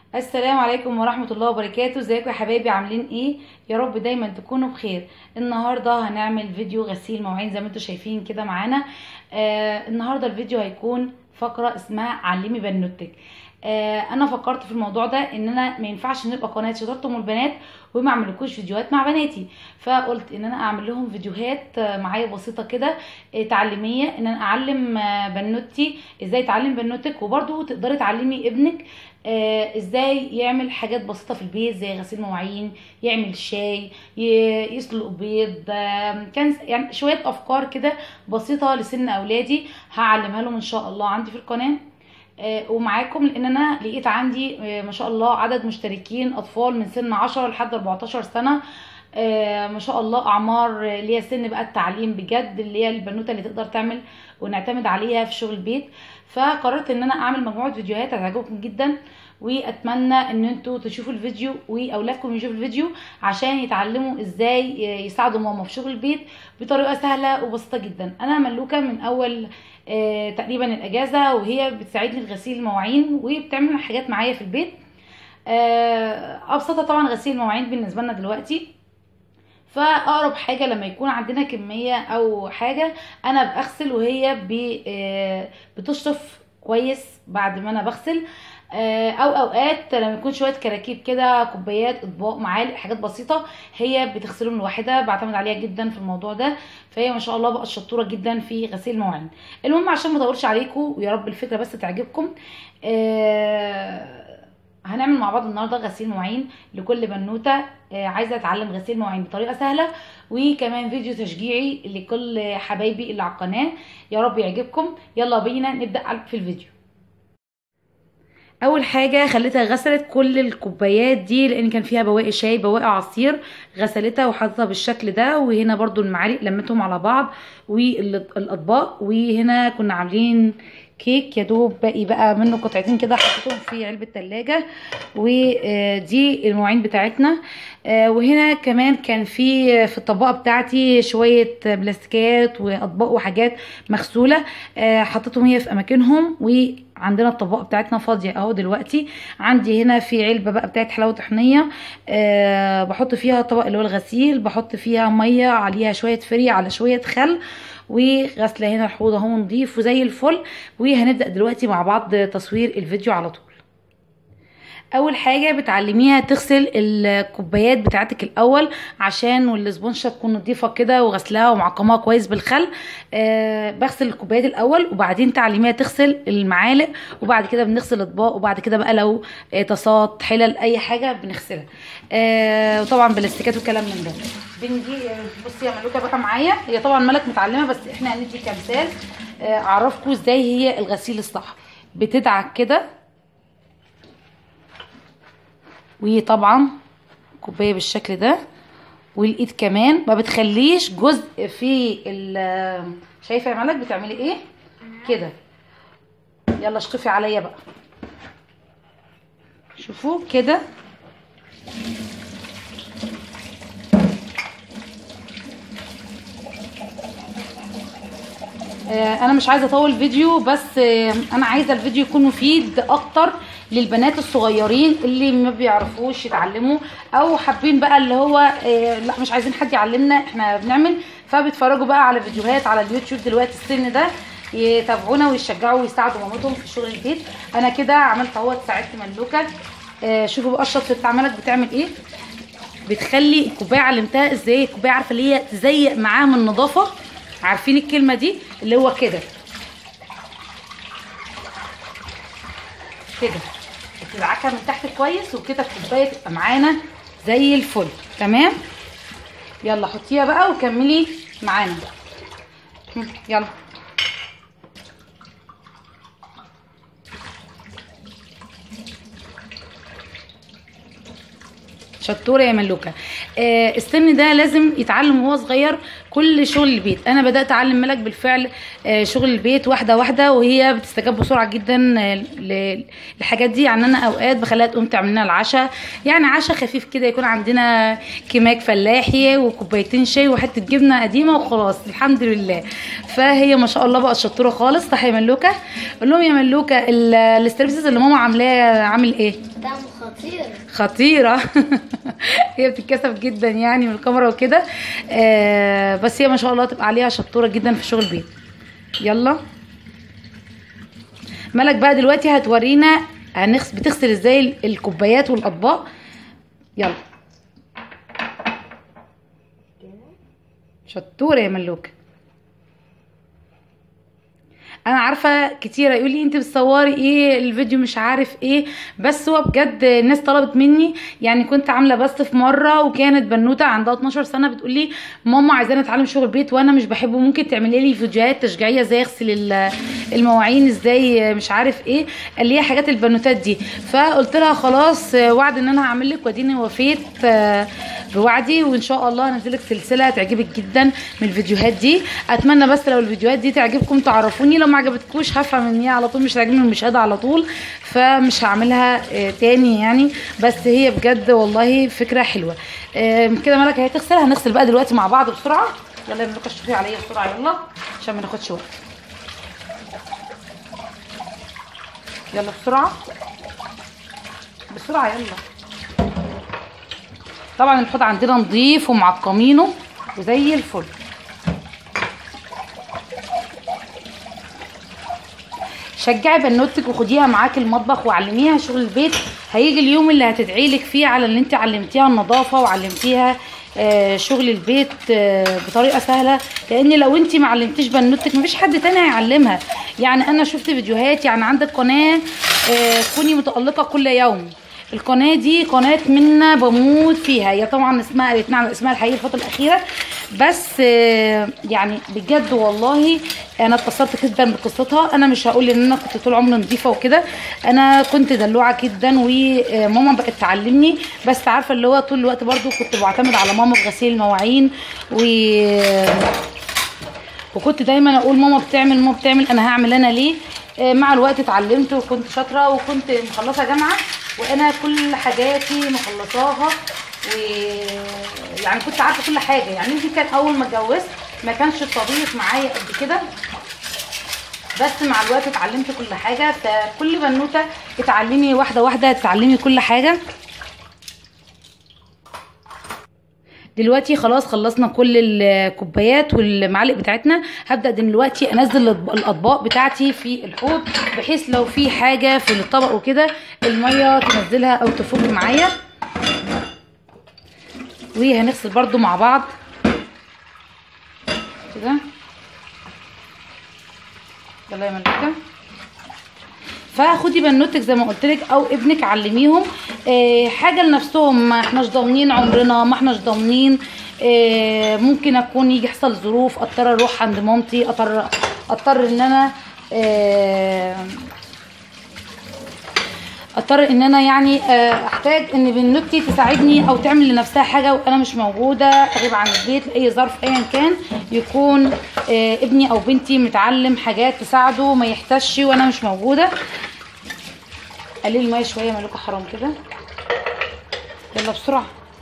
السلام عليكم ورحمة الله وبركاته ازيكم يا حبايبي عاملين ايه يا رب دايما تكونوا بخير النهاردة هنعمل فيديو غسيل مواعين زي ما انتم شايفين كده معانا آه النهاردة الفيديو هيكون فقرة اسمها علمي بنوتك آه انا فكرت في الموضوع ده ان انا ما ينفعش نبقى قناه شطاره ام البنات وما اعملكوش فيديوهات مع بناتي فقلت ان انا اعمل لهم فيديوهات آه، معايا بسيطه كده آه، تعليميه ان انا اعلم آه، بنوتي ازاي تعلم بنوتك وبرده تقدري تعلمي ابنك آه، ازاي يعمل حاجات بسيطه في البيت زي غسيل مواعين يعمل شاي ي- يسلق بيض آه، كان يعني شويه افكار كده بسيطه لسن اولادي هعلمها لهم ان شاء الله عندي في القناه آه، ومعاكم لان انا لقيت عندي آه، ما شاء الله عدد مشتركين اطفال من سن 10 لحد 14 سنه آه، ما شاء الله اعمار آه، اللي هي سن بقى التعليم بجد اللي هي البنوته اللي تقدر تعمل ونعتمد عليها في شغل البيت فقررت ان انا اعمل مجموعه فيديوهات هتعجبكم جدا واتمنى ان انتوا تشوفوا الفيديو واولادكم يشوفوا الفيديو عشان يتعلموا ازاي يساعدوا ماما في شغل البيت بطريقه سهله وبسيطه جدا انا ملوكه من اول آه، تقريبا الاجازه وهي بتساعدني في غسيل المواعين وبتعمل حاجات معايا في البيت آه، ابسطها طبعا غسيل المواعين بالنسبه لنا دلوقتي فاقرب حاجه لما يكون عندنا كميه او حاجه انا بغسل وهي ب- آه، بتشطف كويس بعد ما انا بغسل آه، او اوقات لما يكون شويه كراكيب كده كوبايات اطباق معالق حاجات بسيطه هي بتغسلهم لوحدها بعتمد عليها جدا في الموضوع ده فهي ما شاء الله بقت شطوره جدا في غسيل المواعين المهم عشان ما اطولش عليكم ويا رب الفكره بس تعجبكم آه، هنعمل مع بعض النهارده غسيل مواعين لكل بنوته آه، عايزه اتعلم غسيل مواعين بطريقه سهله وكمان فيديو تشجيعي لكل حبايبي اللي على القناه يا رب يعجبكم يلا بينا نبدا في الفيديو اول حاجه خليتها غسلت كل الكوبايات دي لان كان فيها بواقي شاي بواقي عصير غسلتها وحطتها بالشكل ده وهنا برضو المعالق لمتهم على بعض والاطباق وهنا كنا عاملين كيك يا دوب باقي بقى منه قطعتين كده حطيتهم في علبه تلاجة ودي المواعين بتاعتنا آه، وهنا كمان كان في في الطباقه بتاعتي شويه بلاستيكات واطباق وحاجات مغسوله آه، حطيتهم هي في اماكنهم وعندنا الطباقه بتاعتنا فاضيه اهو دلوقتي عندي هنا في علبه بقى بتاعت حلاوه طحينيه أه بحط فيها طبق اللي هو الغسيل بحط فيها ميه عليها شويه فري على شويه خل وغسله هنا الحوض اهو نضيف وزي الفل وهنبدا دلوقتي مع بعض تصوير الفيديو على طول اول حاجه بتعلميها تغسل الكوبايات بتاعتك الاول عشان والسبونشه تكون نظيفه كده وغسلها ومعقماها كويس بالخل أه بغسل الكوبايات الاول وبعدين تعلميها تغسل المعالق وبعد كده بنغسل اطباق وبعد كده بقى لو آه، طاسات حلل اي حاجه بنغسلها أه وطبعا بلاستيكات وكلام من ده بنجي بصي يا ملوكه بقى معايا هي طبعا ملك متعلمه بس احنا هندي كمثال آه، اعرفكم ازاي هي الغسيل الصح بتدعك كده وطبعا كوبايه بالشكل ده والايد كمان ما بتخليش جزء في ال شايفه يا ملك بتعملي ايه كده يلا اشطفي عليا بقى شوفوا كده آه، انا مش عايزه اطول فيديو بس آه، انا عايزه الفيديو يكون مفيد اكتر للبنات الصغيرين اللي ما بيعرفوش يتعلموا او حابين بقى اللي هو آه، لا مش عايزين حد يعلمنا احنا بنعمل فبيتفرجوا بقى على فيديوهات على اليوتيوب دلوقتي السن ده يتابعونا ويشجعوا ويساعدوا مامتهم في شغل البيت انا كده عملت اهوت ساعدت ملوكه آه، شوفوا بقى الشط بتاع ملك بتعمل ايه بتخلي الكوبايه علمتها ازاي الكوبايه عارفه اللي هي تزيق معاها من النظافه عارفين الكلمه دي اللي هو كده كده بتدعكها من تحت كويس وكده الكوبايه تبقى معانا زي الفل تمام يلا حطيها بقى وكملي معانا هم، يلا شطوره يا ملوكه آه السن ده لازم يتعلم وهو صغير كل شغل البيت انا بدات اعلم ملك بالفعل آه شغل البيت واحده واحده وهي بتستجاب بسرعه جدا آه، ل- للحاجات دي يعني انا اوقات بخليها تقوم تعمل لنا العشاء يعني عشاء خفيف كده يكون عندنا كماك فلاحي وكوبايتين شاي وحته جبنه قديمه وخلاص الحمد لله فهي ما شاء الله بقت شطوره خالص صح يا ملوكه قول لهم يا ملوكه ال- الستريبسز اللي ماما عاملاه عامل ايه طعمه خطير خطيرة هي بتتكسف جدا يعني من الكاميرا وكده آه بس هي ما شاء الله تبقى عليها شطورة جدا في شغل البيت يلا ملك بقى دلوقتي هتورينا هنغس بتغسل ازاي ال- الكوبايات والاطباق يلا شطورة يا ملوكة انا عارفه كتير يقول لي انت بتصوري ايه الفيديو مش عارف ايه بس هو بجد الناس طلبت مني يعني كنت عامله بس في مره وكانت بنوته عندها 12 سنه بتقول لي ماما عايزاني اتعلم شغل البيت وانا مش بحبه ممكن تعملي لي فيديوهات تشجيعيه ازاي اغسل ال- المواعين ازاي مش عارف ايه قال لي حاجات البنوتات دي فقلت لها خلاص وعد ان انا هعمل لك واديني وفيت آه، بوعدي وان شاء الله هنزل لك سلسله تعجبك جدا من الفيديوهات دي اتمنى بس لو الفيديوهات دي تعجبكم تعرفوني لو ما عجبتكوش هفهم ان هي على طول مش هتعجبني المشاهده على طول فمش هعملها آه، تاني يعني بس هي بجد والله فكره حلوه آه، كده ملك هي تغسل هنغسل بقى دلوقتي مع بعض بسرعه يلا يا ملك شوفي عليا بسرعه يلا عشان ما ناخدش وقت يلا بسرعه بسرعه يلا طبعا الحوض عندنا نظيف ومعقمينه وزي الفل شجعي بنوتك وخديها معاكي المطبخ وعلميها شغل البيت هيجي اليوم اللي هتدعي لك فيه على اللي انت علمتيها النظافه وعلمتيها آه، شغل البيت آه، بطريقه سهله لان لو انت ما علمتيش بنوتك مفيش حد تاني هيعلمها يعني انا شفت فيديوهات يعني عندك قناه آه، كوني متالقه كل يوم القناه دي قناه منا بموت فيها هي طبعا اسمها قالت على اسمها الحقيقي الفتره الاخيره بس آه، يعني بجد والله انا اتأثرت جدا بقصتها انا مش هقول ان انا كنت طول عمري نظيفه وكده انا كنت دلوعه جدا وماما بقت تعلمني بس عارفه اللي هو طول الوقت برضو كنت بعتمد على ماما في غسيل المواعين و وكنت دايما اقول ماما بتعمل ماما بتعمل انا هعمل انا ليه آه، مع الوقت اتعلمت وكنت شاطره وكنت مخلصه جامعه وانا كل حاجاتي مخلصاها و يعني كنت عارفه كل حاجه يعني يمكن كان اول ما اتجوزت ما كانش الطبيخ معايا قد كده بس مع الوقت اتعلمت كل حاجه فكل بنوته اتعلمي واحده واحده تتعلمي كل حاجه دلوقتي خلاص خلصنا كل الكوبايات والمعالق بتاعتنا هبدا دلوقتي انزل الأطب- الاطباق بتاعتي في الحوض بحيث لو في حاجه في الطبق وكده الميه تنزلها او تفك معايا وهنغسل برضو مع بعض كده يلا يا ملكه فخدي بنوتك زي ما قلت لك او ابنك علميهم آه، حاجه لنفسهم ما احناش ضامنين عمرنا ما احناش ضامنين آه، ممكن اكون يجي يحصل ظروف اضطر اروح عند مامتي اضطر اضطر ان انا آه، اضطر ان انا يعني آه، احتاج ان بنوتي تساعدني او تعمل لنفسها حاجه وانا مش موجوده اغيب عن البيت لاي ظرف ايا كان يكون آه، ابني او بنتي متعلم حاجات تساعده ما يحتاجش وانا مش موجوده قليل الميه شويه ملوكه حرام كده يلا بسرعه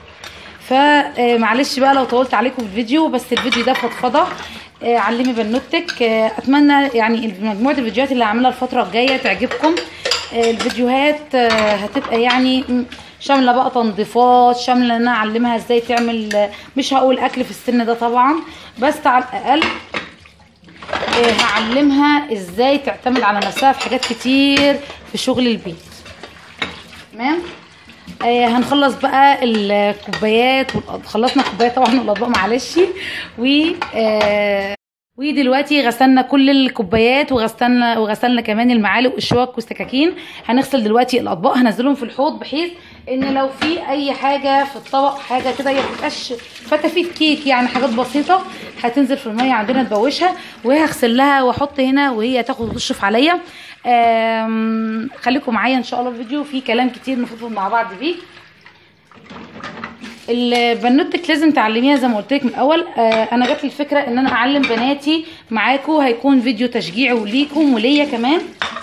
فمعلش بقى لو طولت عليكم في الفيديو بس الفيديو ده فضفضه آه، علمي بنوتك آه، اتمنى يعني مجموعه الفيديوهات اللي هعملها الفتره الجايه تعجبكم آه، الفيديوهات آه، هتبقى يعني م- شامله بقى تنظيفات شامله ان انا اعلمها ازاي تعمل آه، مش هقول اكل في السن ده طبعا بس على الاقل آه، هعلمها ازاي تعتمد على نفسها في حاجات كتير في شغل البيت تمام آه هنخلص بقى الكوبايات والأط- خلصنا الكوبايات طبعا والاطباق معلش و آه ودلوقتي غسلنا كل الكوبايات وغسلنا وغسلنا كمان المعالق والشوك والسكاكين هنغسل دلوقتي الاطباق هنزلهم في الحوض بحيث ان لو في اي حاجه في الطبق حاجه كده ما تبقاش فتافيت كيك يعني حاجات بسيطه هتنزل في الميه عندنا تبوشها وهغسل لها واحط هنا وهي تاخد وتشرف عليا آم، خليكم معايا ان شاء الله الفيديو فيه كلام كتير نفضل مع بعض فيه البنوتك لازم تعلميها زي ما قلت لك من الاول آه انا جات لي الفكره ان انا اعلم بناتي معاكم هيكون فيديو تشجيعي وليكم وليا كمان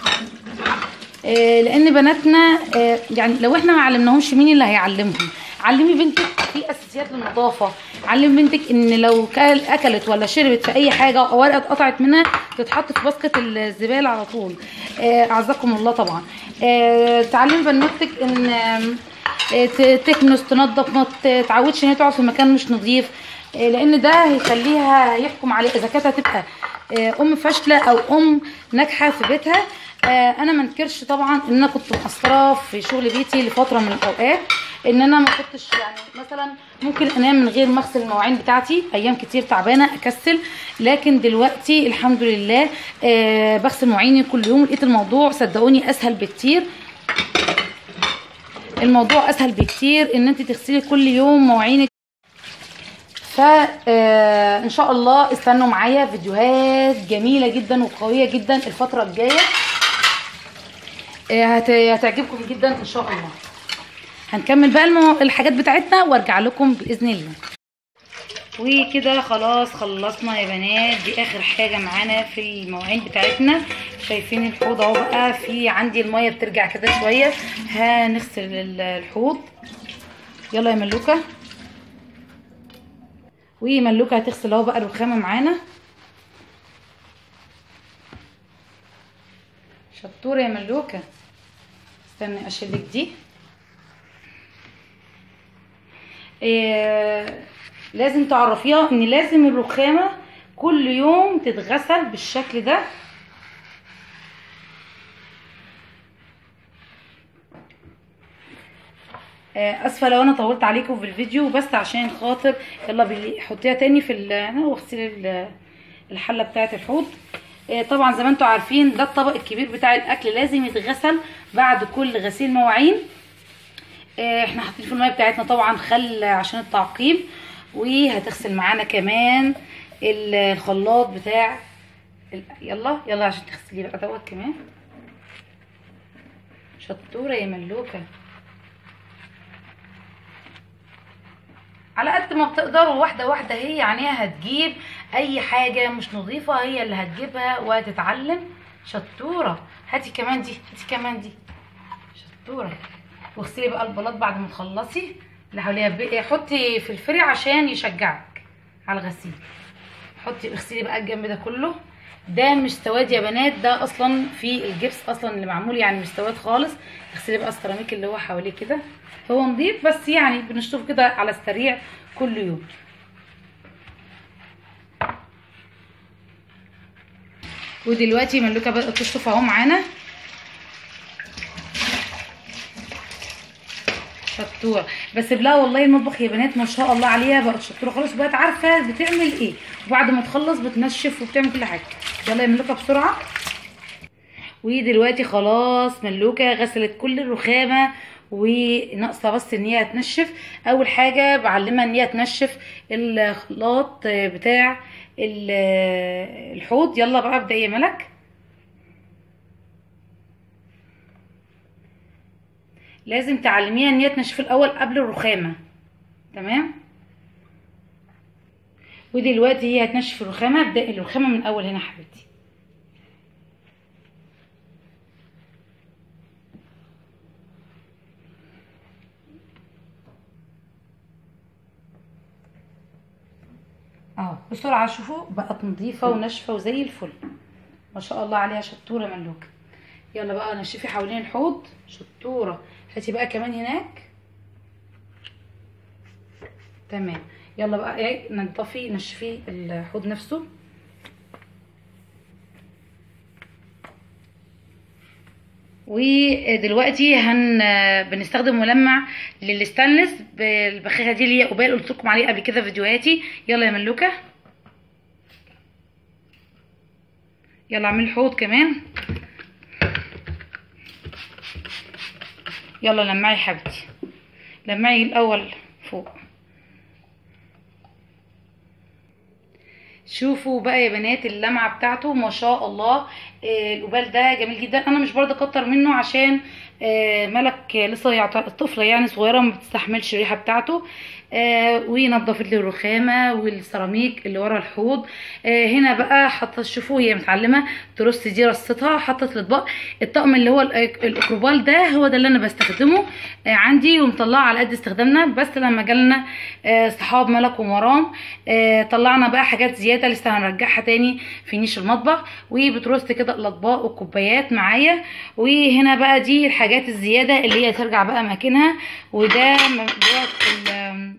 آه لان بناتنا آه يعني لو احنا ما علمناهمش مين اللي هيعلمهم علمي بنتك في اساسيات للنظافه علمي بنتك ان لو كل اكلت ولا شربت في اي حاجه او ورقه اتقطعت منها تتحط في باسكت الزباله على طول آه اعزكم الله طبعا آه تعلمي بنوتك ان آه ت- تكنس تنظف ما تتعودش ان هي تقعد في مكان مش نظيف آه لان ده هيخليها يحكم عليها اذا كانت هتبقى آه ام فاشله او ام ناجحه في بيتها آه انا ما انكرش طبعا ان انا كنت مقصره في شغل بيتي لفتره من الاوقات ان انا ما كنتش يعني مثلا ممكن انام من غير ما اغسل المواعين بتاعتي ايام كتير تعبانه اكسل لكن دلوقتي الحمد لله آه بغسل مواعيني كل يوم لقيت الموضوع صدقوني اسهل بكتير الموضوع اسهل بكتير ان انت تغسلي كل يوم مواعينك فان شاء الله استنوا معايا فيديوهات جميله جدا وقويه جدا الفتره الجايه آه، هت- هتعجبكم جدا ان شاء الله هنكمل بقى المو... الحاجات بتاعتنا وارجع لكم باذن الله وكده خلاص خلصنا يا بنات دي اخر حاجه معانا في المواعين بتاعتنا شايفين الحوض اهو بقى في عندي الميه بترجع كده شويه هنغسل ال- الحوض يلا يا ملوكه وملوكه هتغسل اهو بقى الرخامه معانا شطوره يا ملوكه استني اشيلك دي إيه لازم تعرفيها ان لازم الرخامه كل يوم تتغسل بالشكل ده آه، اسفه لو انا طولت عليكم في الفيديو بس عشان خاطر يلا بي- حطيها تاني في ال- انا واغسلي ال- الحله بتاعه الحوض آه، طبعا زي ما انتم عارفين ده الطبق الكبير بتاع الاكل لازم يتغسل بعد كل غسيل مواعين آه، احنا حاطين في الميه بتاعتنا طبعا خل عشان التعقيم وهتغسل معانا كمان ال- الخلاط بتاع ال- يلا يلا عشان تغسلي بقى دوت كمان شطوره يا ملوكه على قد ما بتقدروا واحدة واحدة هي عينيها هتجيب أي حاجة مش نظيفة هي اللي هتجيبها وهتتعلم شطورة هاتي كمان دي هاتي كمان دي شطورة واغسلي بقى البلاط بعد ما تخلصي اللي حواليها بقى حطي في الفري عشان يشجعك على الغسيل حطي اغسلي بقى الجنب ده كله ده مش سواد يا بنات ده اصلا في الجبس اصلا اللي معمول يعني مش سواد خالص اغسلي بقى السيراميك اللي هو حواليه كده هو نضيف بس يعني بنشطف كده على السريع كل يوم ودلوقتي ملوكه بدات تشطف اهو معانا شطوره بس بلا والله المطبخ يا بنات ما شاء الله عليها بقت شطوره خالص بقت عارفه بتعمل ايه وبعد ما تخلص بتنشف وبتعمل كل حاجه يلا يا ملوكه بسرعه ودلوقتي خلاص ملوكه غسلت كل الرخامه وناقصه بس ان هي تنشف اول حاجه بعلمها ان هي تنشف الخلاط بتاع ال- الحوض يلا بقى ابدا يا ملك لازم تعلميها ان هي تنشف الاول قبل الرخامه تمام ودلوقتي هي هتنشف الرخامه ابدأي الرخامه من اول هنا حبيبتي اهو بسرعه شوفوا بقت نظيفه وناشفه وزي الفل ما شاء الله عليها شطوره ملوكه يلا بقى نشفي حوالين الحوض شطوره هاتي بقى كمان هناك تمام يلا بقى ايه نضفي نشفي الحوض نفسه ودلوقتي هن بنستخدم ملمع للستانلس بالبخاخه دي اللي هي قبال قلت لكم عليه قبل كده في فيديوهاتي يلا يا ملوكه يلا اعملي الحوض كمان يلا لمعي يا حبيبتي لمعي الاول فوق شوفوا بقى يا بنات اللمعه بتاعته ما شاء الله آه، القبال ده جميل جدا انا مش برضه اكتر منه عشان آه، ملك لسه يعت- طفله يعني صغيره ما بتستحملش الريحه بتاعته آه ونضفت لي الرخامه والسيراميك اللي ورا الحوض آه هنا بقى حاطه شوفوا هي متعلمه ترص دي رصتها حطت الاطباق الطقم اللي هو الأك- الاكروبال ده هو ده اللي انا بستخدمه آه عندي ومطلعه على قد استخدامنا بس لما جالنا آه صحاب ملك ومرام آه طلعنا بقى حاجات زياده لسه هنرجعها تاني في نيش المطبخ وبترص كده الاطباق والكوبايات معايا وهنا بقى دي الحاجات الزياده اللي هي ترجع بقى مكانها وده م- دوت ال-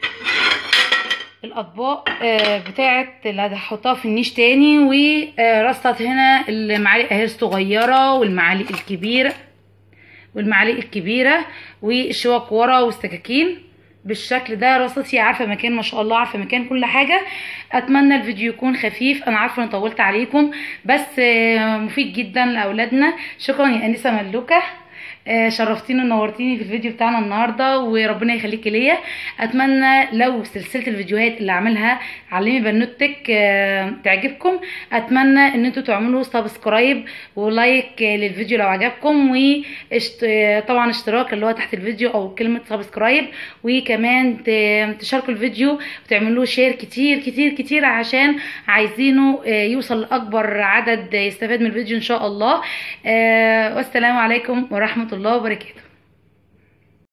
الاطباق آه، بتاعت اللي هحطها في النيش تاني ورصت هنا المعالق اهي الصغيره والمعالق الكبيره والمعالق الكبيره والشوك ورا والسكاكين بالشكل ده رصتي عارفه مكان ما شاء الله عارفه مكان كل حاجه اتمنى الفيديو يكون خفيف انا عارفه اني طولت عليكم بس آه، مفيد جدا لاولادنا شكرا يا انسه ملوكه آه، شرفتيني ونورتيني في الفيديو بتاعنا النهارده وربنا يخليكي ليا اتمنى لو سلسله الفيديوهات اللي عاملها علمي بنوتك آه، تعجبكم اتمنى ان انتوا تعملوا سبسكرايب ولايك آه، للفيديو لو عجبكم وطبعا اشتراك اللي هو تحت الفيديو او كلمه سبسكرايب وكمان ت- تشاركوا الفيديو وتعملوا شير كتير كتير كتير عشان عايزينه آه، يوصل لاكبر عدد يستفاد من الفيديو ان شاء الله آه، والسلام عليكم ورحمه الله وبركاته